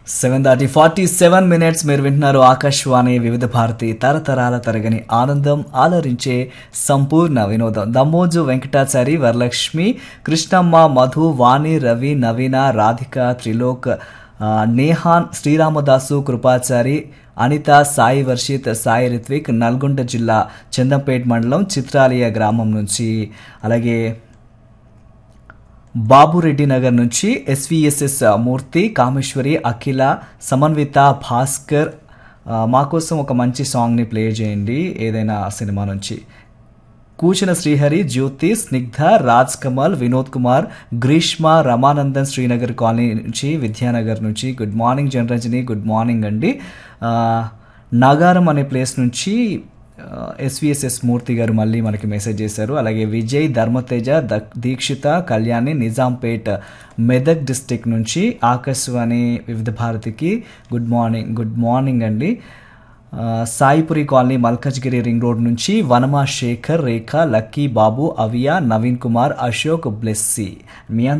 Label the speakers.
Speaker 1: seven దాటి forty seven minutes మీరు వింటున్నారు ఆకాశవాణి వివిధ భారతి తరతరాల తరగని ఆనందం ఆలరించే సంపూర్ణ వినోదం దమ్మోజు వెంకటాచారి వరలక్ష్మి కృష్ణమ్మ మధు వాణి రవి నవీన రాధిక త్రిలోక్ ఆ, నేహాన్ శ్రీరామదాసు కృపాచారి అనిత సాయి వర్షిత్ సాయి రిత్విక్ నల్గొండ జిల్లా చందంపేట్ మండలం చిత్రాలయ గ్రామం నుంచి అలాగే బాబురెడ్డి నగర్ నుంచి ఎస్విఎస్ఎస్ మూర్తి కామేశ్వరి అఖిల సమన్విత భాస్కర్ ఆ, మా కోసం ఒక మంచి సాంగ్ని ప్లే చేయండి ఏదైనా సినిమా నుంచి కూచిన శ్రీహరి జ్యోతి స్నిగ్ధ రాజ్ కమల్ వినోద్ కుమార్ గ్రీష్మ రమానందన్ శ్రీనగర్ కాలనీ నుంచి విద్యానగర్ నుంచి good morning Janaranjani good morning అండి ఆ, నాగారం అనే ప్లేస్ నుంచి ఎస్విఎస్ఎస్ మూర్తి గారు మళ్ళీ మనకి మెసేజ్ చేశారు అలాగే విజయ్ ధర్మతేజ ద- దీక్షిత కళ్యాణి నిజాంపేట్ మెదక్ డిస్టిక్ నుంచి ఆకాశవాణి వివిధ భారతికి గుడ్ మార్నింగ్ గుడ్ మార్నింగ్ అండి ఆ, Saipuri colony Malkajgiri ring road నుంచి వనమా శేఖర్ రేఖ లక్కీ బాబు అవియా నవీన్ కుమార్ అశోక్ బ్లెస్సీ మీ